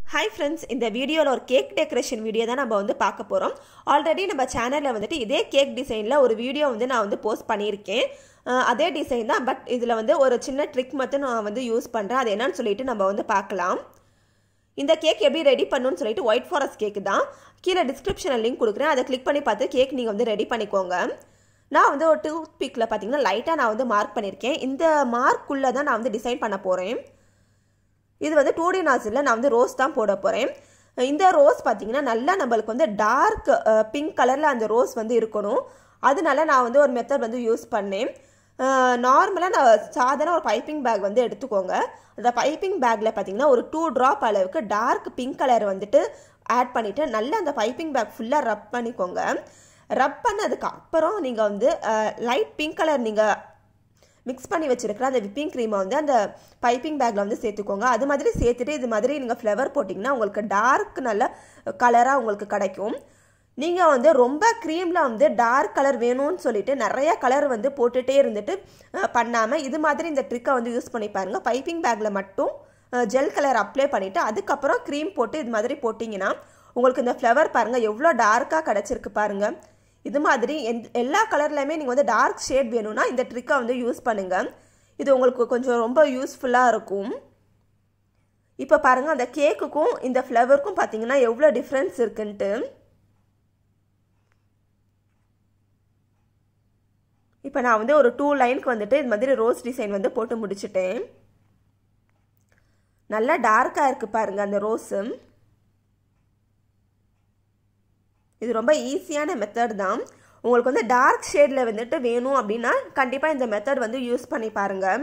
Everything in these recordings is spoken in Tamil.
ஹாய் ஃப்ரெண்ட்ஸ் இந்த வீடியோவில் ஒரு கேக் டெக்கரேஷன் வீடியோ தான் நம்ம வந்து பார்க்க போகிறோம் ஆல்ரெடி நம்ம சேனலில் வந்துட்டு இதே கேக் டிசைனில் ஒரு வீடியோ வந்து நான் வந்து போஸ்ட் பண்ணியிருக்கேன் அஹ் அதே டிசைன் தான் பட் இதில் வந்து ஒரு சின்ன ட்ரிக் மட்டும் நான் வந்து யூஸ் பண்ணுறேன் அது என்னன்னு சொல்லிட்டு நம்ம வந்து பார்க்கலாம் இந்த கேக் எப்படி ரெடி பண்ணணும்னு சொல்லிட்டு ஒயிட் ஃபாரஸ்ட் கேக் தான் கீழே டிஸ்கிரிப்ஷனில் லிங்க் கொடுக்குறேன் அதை கிளிக் பண்ணி பார்த்து கேக் நீங்கள் வந்து ரெடி பண்ணிக்கோங்க நான் வந்து ஒரு டூத் பிக்கில் பார்த்தீங்கன்னா லைட்டாக நான் வந்து மார்க் பண்ணியிருக்கேன் இந்த மார்க்குள்ளே தான் நான் வந்து டிசைன் பண்ண போகிறேன் இது வந்து டூ டி நாசில் நான் வந்து ரோஸ் தான் போட போகிறேன் இந்த ரோஸ் பார்த்தீங்கன்னா நல்லா நம்மளுக்கு வந்து டார்க் பிங்க் கலரில் அந்த ரோஸ் வந்து இருக்கணும் அதனால நான் வந்து ஒரு மெத்தட் வந்து யூஸ் பண்ணேன் நார்மலாக நான் சாதாரண ஒரு பைப்பிங் பேக் வந்து எடுத்துக்கோங்க அந்த பைப்பிங் பேக்கில் பார்த்தீங்கன்னா ஒரு டூ ட்ராப் அளவுக்கு டார்க் பிங்க் கலர் வந்துட்டு ஆட் பண்ணிவிட்டு நல்லா அந்த பைப்பிங் பேக் ஃபுல்லாக ரப் பண்ணிக்கோங்க ரப் பண்ணதுக்கு அப்புறம் நீங்கள் வந்து லைட் பிங்க் கலர் நீங்கள் மிக்ஸ் பண்ணி வச்சுருக்கிற அந்த விப்பிங் க்ரீமை வந்து அந்த பைப்பிங் பேக்கில் வந்து சேர்த்துக்கோங்க அது மாதிரி சேர்த்துட்டு இது மாதிரி நீங்கள் ஃப்ளவர் போட்டிங்கன்னா உங்களுக்கு டார்க் நல்ல கலராக உங்களுக்கு கிடைக்கும் நீங்கள் வந்து ரொம்ப க்ரீமில் வந்து டார்க் கலர் வேணும்னு சொல்லிட்டு நிறைய கலர் வந்து போட்டுகிட்டே இருந்துட்டு பண்ணாமல் இது மாதிரி இந்த ட்ரிக்கை வந்து யூஸ் பண்ணி பாருங்கள் பைப்பிங் பேக்கில் மட்டும் ஜெல் கலர் அப்ளை பண்ணிவிட்டு அதுக்கப்புறம் க்ரீம் போட்டு இது மாதிரி போட்டிங்கன்னா உங்களுக்கு இந்த ஃப்ளவர் பாருங்கள் எவ்வளோ டார்க்காக கிடச்சிருக்கு பாருங்கள் இது மாதிரி எந் எல்லா கலர்லையுமே நீங்கள் வந்து டார்க் ஷேட் வேணும்னா இந்த ட்ரிக்கை வந்து யூஸ் பண்ணுங்கள் இது உங்களுக்கு கொஞ்சம் ரொம்ப யூஸ்ஃபுல்லாக இருக்கும் இப்போ பாருங்கள் அந்த கேக்குக்கும் இந்த ஃப்ளவருக்கும் பார்த்தீங்கன்னா எவ்வளோ டிஃப்ரென்ஸ் இருக்குன்ட்டு இப்போ நான் வந்து ஒரு டூ லைனுக்கு வந்துட்டு இது மாதிரி ரோஸ் டிசைன் வந்து போட்டு முடிச்சிட்டேன் நல்லா டார்க்காக இருக்குது பாருங்கள் அந்த ரோஸு இது ரொம்ப ஈஸியான மெத்தட் தான் உங்களுக்கு வந்து டார்க் ஷேடில் வந்துட்டு வேணும் அப்படின்னா கண்டிப்பாக இந்த மெத்தட் வந்து யூஸ் பண்ணி பாருங்கள்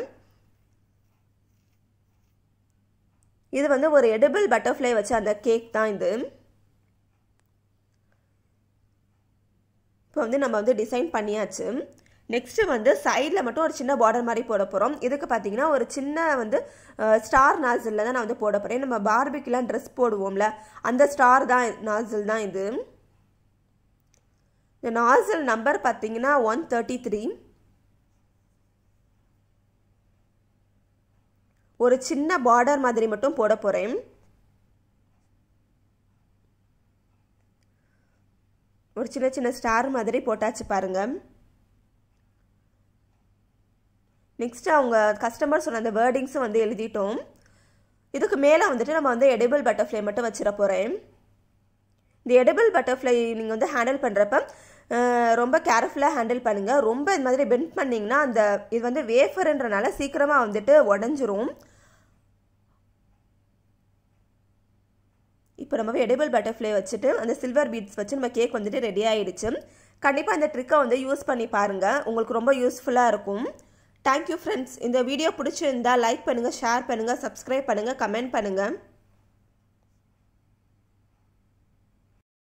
இது வந்து ஒரு எடிபிள் பட்டர்ஃப்ளை வச்ச அந்த கேக் தான் இது இப்போ வந்து நம்ம வந்து டிசைன் பண்ணியாச்சு நெக்ஸ்ட்டு வந்து சைடில் மட்டும் ஒரு சின்ன பார்டர் மாதிரி போட போகிறோம் இதுக்கு பார்த்தீங்கன்னா ஒரு சின்ன வந்து ஸ்டார் நாசிலில் தான் நான் வந்து போட போகிறேன் நம்ம பார்பிக்கெலாம் ட்ரெஸ் போடுவோம்ல அந்த ஸ்டார் தான் நாசில் தான் இது இந்த நாசில் நம்பர் பார்த்தீங்கன்னா ஒன் தேர்ட்டி த்ரீ ஒரு சின்ன பார்டர் மாதிரி மட்டும் போட போகிறேன் ஒரு சின்ன சின்ன ஸ்டார் மாதிரி போட்டாச்சு பாருங்க நெக்ஸ்ட் அவங்க கஸ்டமர் சொன்ன அந்த வேர்டிங்ஸும் வந்து எழுதிட்டோம் இதுக்கு மேலே வந்துட்டு நம்ம வந்து எடிபிள் பட்டர்ஃப்ளை மட்டும் வச்சிட போகிறேன் இந்த எடிபிள் பட்டர்ஃப்ளை நீங்கள் வந்து ஹேண்டில் பண்ணுறப்ப ரொம்ப கேர்ஃபுல்லாக ஹேண்டில் பண்ணுங்கள் ரொம்ப இது மாதிரி பெண்ட் பண்ணிங்கன்னா அந்த இது வந்து வேஃபர்ன்றனால சீக்கிரமாக வந்துட்டு உடஞ்சிரும் இப்போ நம்ம எடிபிள் பட்டர்ஃப்ளை வச்சுட்டு அந்த சில்வர் பீட்ஸ் வச்சு நம்ம கேக் வந்துட்டு ரெடி ஆகிடுச்சு கண்டிப்பாக இந்த ட்ரிக்கை வந்து யூஸ் பண்ணி பாருங்கள் உங்களுக்கு ரொம்ப யூஸ்ஃபுல்லாக இருக்கும் தேங்க்யூ ஃப்ரெண்ட்ஸ் இந்த வீடியோ பிடிச்சிருந்தா லைக் பண்ணுங்கள் ஷேர் பண்ணுங்கள் சப்ஸ்கிரைப் பண்ணுங்கள் கமெண்ட் பண்ணுங்கள்